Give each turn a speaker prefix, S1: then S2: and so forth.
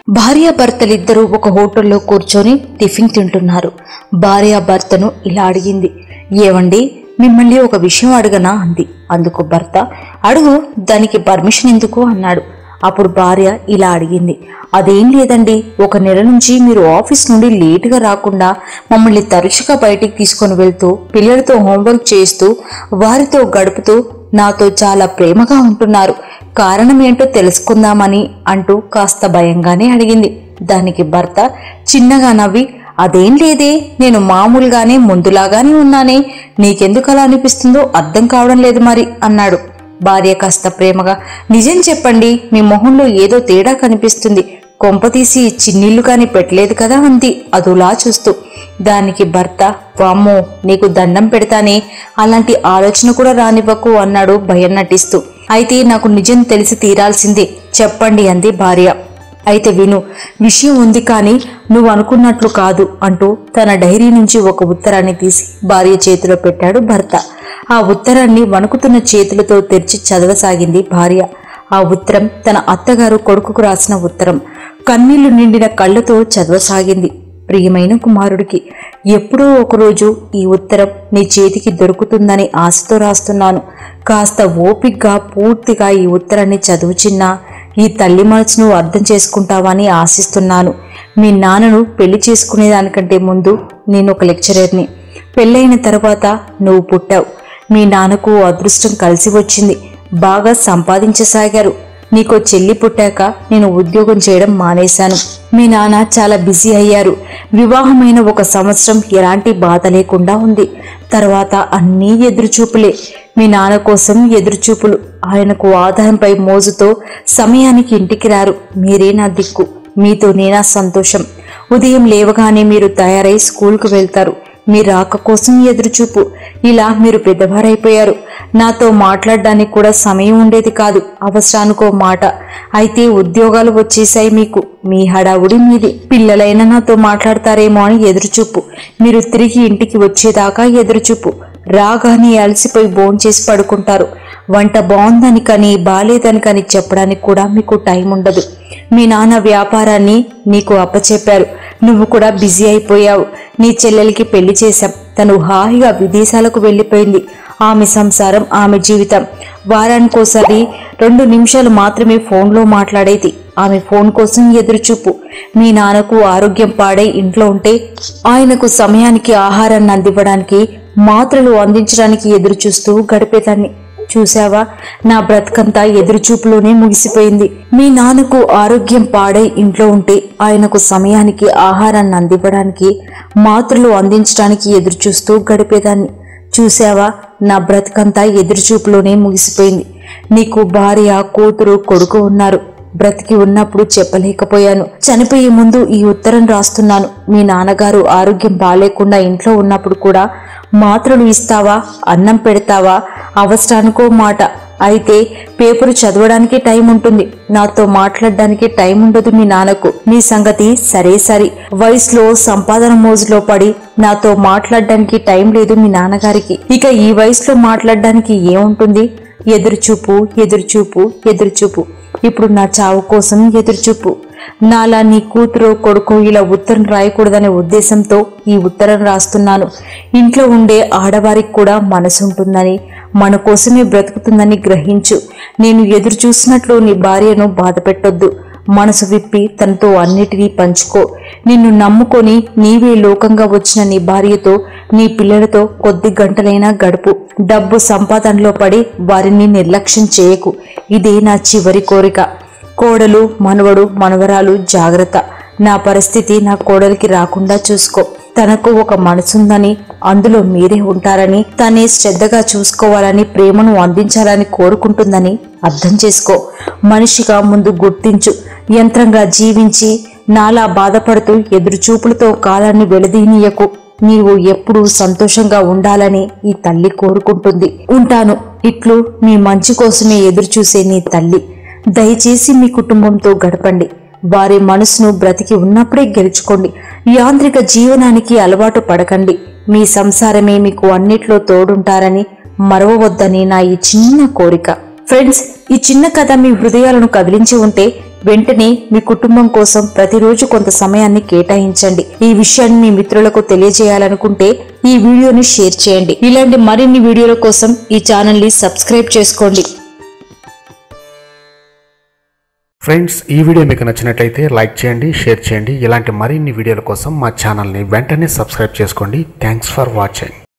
S1: భార్యాభర్తలిద్దరూ ఒక హోటల్లో కూర్చొని టిఫిన్ తింటున్నారు భార్య భర్తను ఇలా అడిగింది ఏవండి మిమ్మల్ని ఒక విషయం అడగనా అంది అందుకు భర్త అడుగు దానికి పర్మిషన్ ఎందుకు అన్నాడు అప్పుడు భార్య ఇలా అడిగింది అదేం లేదండి ఒక నెల నుంచి మీరు ఆఫీస్ నుండి లేటుగా రాకుండా మమ్మల్ని తరచుగా బయటికి తీసుకొని వెళ్తూ పిల్లలతో హోంవర్క్ చేస్తూ వారితో గడుపుతూ నాతో చాలా ప్రేమగా ఉంటున్నారు కారణం ఏంటో తెలుసుకుందామని అంటూ కాస్త భయంగానే అడిగింది దానికి భర్త చిన్నగా నవ్వి అదేం లేదే నేను మామూలుగానే ముందులాగానే ఉన్నానే నీకెందుకు అలా అనిపిస్తుందో అర్థం కావడం లేదు మరి అన్నాడు భార్య కాస్త ప్రేమగా నిజం చెప్పండి మీ మొహంలో ఏదో తేడా కనిపిస్తుంది కొంపతీసి చిన్నీళ్లు కాని పెట్టలేదు కదా అంది అదులా చూస్తూ దానికి భర్త వామ్మో నీకు దండం పెడతానే అలాంటి ఆలోచన కూడా రానివ్వకు అన్నాడు భయం నటిస్తూ అయితే నాకు నిజం తెలిసి తీరాల్సిందే చెప్పండి అంది భార్య అయితే విను విషయం ఉంది కానీ నువ్వు అనుకున్నట్లు కాదు అంటూ తన డైరీ నుంచి ఒక ఉత్తరాన్ని తీసి భార్య చేతిలో పెట్టాడు భర్త ఆ ఉత్తరాన్ని వణుకుతున్న చేతులతో తెరిచి చదవసాగింది భార్య ఆ ఉత్తరం తన అత్తగారు కొడుకుకు రాసిన ఉత్తరం కన్నీళ్లు నిండిన కళ్ళతో చదవసాగింది ప్రియమైన కుమారుడికి ఎప్పుడో ఒకరోజు ఈ ఉత్తరం నీ చేతికి దొరుకుతుందని ఆశతో రాస్తున్నాను కాస్త ఓపిగ్గా పూర్తిగా ఈ ఉత్తరాన్ని చదువుచిన్నా ఈ తల్లి మనసును అర్థం చేసుకుంటావని ఆశిస్తున్నాను మీ నాన్నను పెళ్లి చేసుకునేదానికంటే ముందు నేను ఒక లెక్చరర్ని పెళ్ళైన తర్వాత నువ్వు పుట్టావు మీ నాన్నకు అదృష్టం కలిసి వచ్చింది బాగా సంపాదించసాగారు నీకో చెల్లి పుట్టాక నేను ఉద్యోగం చేయడం మానేశాను మీ నాన్న చాలా బిజీ అయ్యారు వివాహమైన ఒక సంవత్సరం ఎలాంటి బాధ లేకుండా ఉంది తర్వాత అన్నీ ఎదురుచూపులే మీ నాన్న కోసం ఎదురుచూపులు ఆయనకు ఆదాయంపై మోజుతో సమయానికి ఇంటికి రారు మీరే నా దిక్కు మీతో నేనా సంతోషం ఉదయం లేవగానే మీరు తయారై స్కూల్కు వెళ్తారు మీ రాక కోసం ఎదురుచూపు ఇలా మీరు పెద్దవారైపోయారు నాతో మాట్లాడడానికి కూడా సమయం ఉండేది కాదు అవసరానికో మాట అయితే ఉద్యోగాలు వచ్చేసాయి మీకు మీ హడావుడి మీది పిల్లలైనా నాతో మాట్లాడతారేమో అని ఎదురుచూపు మీరు తిరిగి ఇంటికి వచ్చేదాకా ఎదురుచూపు రాగానే అలసిపోయి భోంచేసి పడుకుంటారు వంట బాగుందని కానీ బాలేదని కానీ చెప్పడానికి కూడా మీకు టైం ఉండదు మీ నాన్న వ్యాపారాన్ని నీకు అప్పచెప్పారు నువ్వు కూడా బిజీ అయిపోయావు నీ చెల్లెలికి పెళ్లి చేశాం తను హాయిగా విదేశాలకు వెళ్ళిపోయింది ఆమె సంసారం ఆమె జీవితం వారానికోసారి రెండు నిమిషాలు మాత్రమే ఫోన్లో మాట్లాడేది ఆమె ఫోన్ కోసం ఎదురుచూపు మీ నాన్నకు ఆరోగ్యం పాడై ఇంట్లో ఉంటే ఆయనకు సమయానికి ఆహారాన్ని అందివ్వడానికి మాత్రలు అందించడానికి ఎదురు చూస్తూ గడిపేదాన్ని చూశావా నా బ్రతుకంతా ఎదురుచూపులోనే ముగిసిపోయింది మీ నాన్నకు ఆరోగ్యం పాడై ఇంట్లో ఉంటే ఆయనకు సమయానికి ఆహారాన్ని అందివ్వడానికి మాత్రలు అందించడానికి ఎదురుచూస్తూ గడిపేదాన్ని చూశావా నా బ్రతుకంతా ఎదురుచూపులోనే ముగిసిపోయింది నీకు భార్య కూతురు కొడుకు ఉన్నారు బ్రతికి ఉన్నప్పుడు చెప్పలేకపోయాను చనిపోయే ముందు ఈ ఉత్తరం రాస్తున్నాను మీ నాన్నగారు ఆరోగ్యం బాలేకుండా ఇంట్లో ఉన్నప్పుడు కూడా మాత్రలు ఇస్తావా అన్నం పెడతావా అవసరానికో మాట అయితే పేపరు చదవడానికి టైం ఉంటుంది నాతో మాట్లాడడానికి టైం ఉండదు మీ నాన్నకు నీ సంగతి సరే సరి వయసులో సంపాదన మోజులో పడి నాతో మాట్లాడడానికి టైం లేదు మీ నాన్నగారికి ఇక ఈ వయసులో మాట్లాడడానికి ఏముంటుంది ఎదురుచూపు ఎదురుచూపు ఎదురుచూపు ఇప్పుడు నా చావు కోసం ఎదురుచూపు నాలా నీ కూతురు కొడుకు ఇలా ఉత్తరం రాయకూడదనే ఉద్దేశంతో ఈ ఉత్తరం రాస్తున్నాను ఇంట్లో ఉండే ఆడవారికి కూడా మనసు ఉంటుందని మన కోసమే బ్రతుకుతుందని గ్రహించు నేను ఎదురు చూసినట్లు నీ భార్యను బాధ పెట్టొద్దు మనసు విప్పి తనతో అన్నిటినీ పంచుకో నిన్ను నమ్ముకొని నీవే లోకంగా వచ్చిన నీ భార్యతో నీ పిల్లలతో కొద్ది గంటలైనా గడుపు డబ్బు సంపాదనలో పడి వారిని నిర్లక్ష్యం చేయకు ఇదే నా చివరి కోరిక కోడలు మనవడు మనవరాలు జాగ్రత్త నా పరిస్థితి నా కోడలికి రాకుండా చూసుకో తనకు ఒక మనసుందని అందులో మీరే ఉంటారని తనే శ్రద్ధగా చూసుకోవాలని ప్రేమను అందించాలని కోరుకుంటుందని అర్థం చేసుకో మనిషిగా ముందు గుర్తించు యంత్రంగా జీవించి నాలా బాధపడుతూ ఎదురుచూపులతో కాలాన్ని వెళదీనీయకు నీవు ఎప్పుడూ సంతోషంగా ఉండాలని ఈ తల్లి కోరుకుంటుంది ఉంటాను ఇట్లు మీ మంచి కోసమే ఎదురుచూసే నీ తల్లి దయచేసి మీ కుటుంబంతో గడపండి వారి మనసును బ్రతికి ఉన్నప్పుడే గెలుచుకోండి యాంత్రిక జీవనానికి అలవాటు పడకండి మీ సంసారమే మీకు అన్నిట్లో తోడుంటారని మరవవద్దని నా ఈ చిన్న కోరిక ఫ్రెండ్స్ ఈ చిన్న కథ మీ హృదయాలను కదిలించి ఉంటే వెంటనే మీ కుటుంబం కోసం ప్రతిరోజు కొంత సమయాన్ని కేటాయించండి ఈ విషయాన్ని మీ మిత్రులకు తెలియజేయాలనుకుంటే ఈ వీడియోని షేర్ చేయండి ఇలాంటి మరిన్ని వీడియోల కోసం ఈ ఛానల్ ని సబ్స్క్రైబ్ చేసుకోండి
S2: ఫ్రెండ్స్ ఈ వీడియో మీకు నచ్చినట్లయితే లైక్ చేయండి షేర్ చేయండి ఇలాంటి మరిన్ని వీడియోల కోసం మా ఛానల్ని వెంటనే సబ్స్క్రైబ్ చేసుకోండి థ్యాంక్స్ ఫర్ వాచింగ్